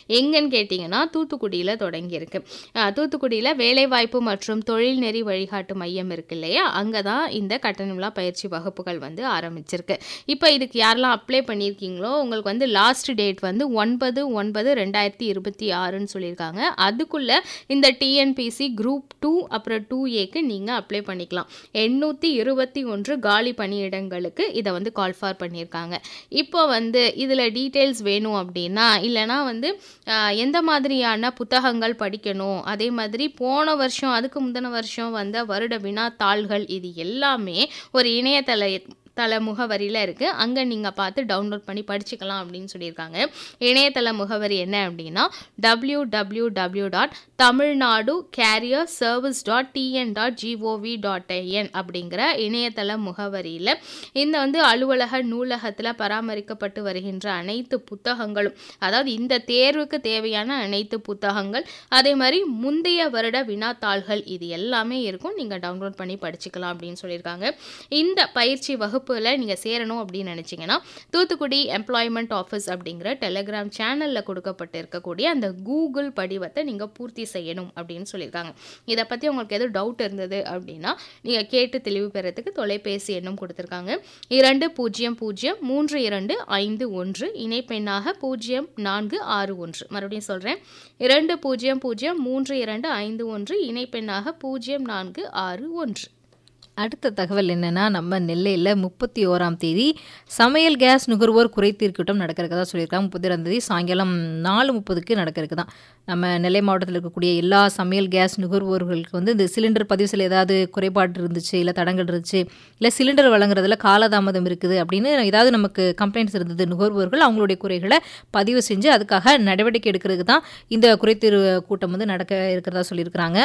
எங்கன்னு கேட்டிங்கன்னா தூத்துக்குடியில் தொடங்கியிருக்கு அஹ், தூத்துக்குடியில் வேலைவாய்ப்பு மற்றும் தொழில் நெறி வழிகாட்டு மையம் இருக்கு இல்லையா அங்கே தான் இந்த கட்டணமில்லா பயிற்சி வகுப்புகள் வந்து ஆரம்பிச்சிருக்கு இப்போ இதுக்கு யாரெல்லாம் அப்ளை பண்ணியிருக்கீங்களோ உங்களுக்கு வந்து லாஸ்ட் டேட் வந்து ஒன்பது ஒன்பது ரெண்டாயிரத்தி இருபத்தி ஆறுன்னு சொல்லியிருக்காங்க அதுக்குள்ளே இந்த டிஎன்பிசி குரூப் டூ அப்புறம் டூ ஏக்கு நீங்கள் அப்ளை பண்ணிக்கலாம் எண்ணூற்றி இருபத்தி ஒன்று காலி பணியிடங்களுக்கு இதை வந்து கால் ஃபார் பண்ணியிருக்காங்க இப்போ வந்து இதில் டீட்டெயில்ஸ் வேணும் அப்படின்னா இல்லைனா வந்து ஆஹ், எந்த மாதிரியான புத்தகங்கள் படிக்கணும் அதே மாதிரி போன வருஷம் அதுக்கு முந்தின வருஷம் வந்த வருட வினாத்தாள்கள் இது எல்லாமே ஒரு இணையதள தள முகவரியில் இருக்குது அங்கே நீங்கள் பார்த்து டவுன்லோட் பண்ணி படிச்சுக்கலாம் அப்படின்னு சொல்லியிருக்காங்க இணையதள முகவரி என்ன அப்படின்னா W W W dot Tamil Nadu career service dot TN dot GOV dot IN அப்படிங்கிற இணையதள முகவரியில் இந்த வந்து அலுவலக நூலகத்தில் பராமரிக்கப்பட்டு வருகின்ற அனைத்து புத்தகங்களும் அதாவது இந்த தேர்வுக்கு தேவையான அனைத்து புத்தகங்கள் அதே மாதிரி முந்தைய வருட வினாத்தாள்கள் இது எல்லாமே இருக்கும் நீங்கள் டவுன்லோட் பண்ணி படிச்சுக்கலாம் அப்படின்னு சொல்லியிருக்காங்க இந்த பயிற்சி வகுப்புல நீங்கள் சேரணும் அப்படின்னு நினச்சிங்கன்னா தூத்துக்குடி எம்ப்ளாய்மெண்ட் ஆஃபீஸ் அப்படிங்கிற டெலிகிராம் சேனலில் கொடுக்கப்பட்டு இருக்கக்கூடிய அந்த கூகுள் படிவத்தை நீங்கள் பூர்த்தி செய்யணும் அப்படின்னு சொல்லியிருக்காங்க இதை பற்றி உங்களுக்கு எதுவும் டவுட் இருந்தது அப்படின்னா நீங்கள் கேட்டு தெளிவு பெறத்துக்கு தொலைபேசி எண்ணும் கொடுத்துருக்காங்க இரண்டு பூஜ்ஜியம் பூஜ்ஜியம் மூன்று இரண்டு ஐந்து ஒன்று இணைப்பெண்ணாக பூஜ்ஜியம் நான்கு ஆறு ஒன்று மறுபடியும் சொல்கிறேன் இரண்டு பூஜ்ஜியம் பூஜ்ஜியம் மூன்று இரண்டு ஐந்து ஒன்று இணைப்பெண்ணாக பூஜ்ஜியம் நான்கு ஆறு ஒன்று அடுத்த தகவல் என்னன்னா நம்ம நெல்லையில் முப்பத்தி ஓராம் தேதி சமையல் கேஸ் நுகர்வோர் குறைதீர் கூட்டம் நடக்க இருக்கதா சொல்லியிருக்காங்க முப்பத்தி தேதி சாயங்காலம் நாலு முப்பதுக்கு நடக்க இருக்குதான் நம்ம நெல்லை மாவட்டத்தில் இருக்கக்கூடிய எல்லா சமையல் கேஸ் நுகர்வோர்களுக்கு வந்து இந்த சிலிண்டர் பதிவு செய்ய ஏதாவது குறைபாடு இருந்துச்சு இல்லை தடங்கள் இருந்துச்சு இல்லை சிலிண்டர் வழங்குறதுல காலதாமதம் இருக்குது அப்படின்னு ஏதாவது நமக்கு கம்ப்ளைண்ட்ஸ் இருந்தது நுகர்வோர்கள் அவங்களுடைய குறைகளை பதிவு செஞ்சு அதுக்காக நடவடிக்கை எடுக்கிறதுக்கு தான் இந்த குறைதீர் கூட்டம் வந்து நடக்க இருக்கிறதா சொல்லியிருக்கிறாங்க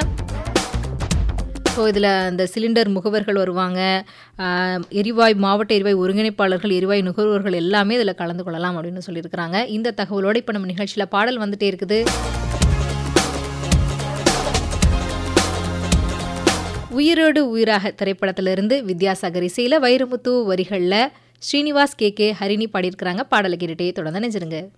ஸோ இதில் அந்த சிலிண்டர் முகவர்கள் வருவாங்க ஆஹ், எரிவாயு மாவட்ட எரிவாயு ஒருங்கிணைப்பாளர்கள் எரிவாயு நுகர்வோர்கள் எல்லாமே இதில் கலந்து கொள்ளலாம் அப்படின்னு சொல்லியிருக்கிறாங்க இந்த தகவலோடு இப்போ நம்ம நிகழ்ச்சியில் பாடல் வந்துட்டே இருக்குது உயிரோடு உயிராக திரைப்படத்திலிருந்து வித்யாசாகர் இசையில் வைரமுத்து வரிகளில் ஸ்ரீனிவாஸ் கே கே ஹரிணி பாடியிருக்கிறாங்க பாடலை கேட்டுட்டே தொடர்ந்து நினைச்சிருங்க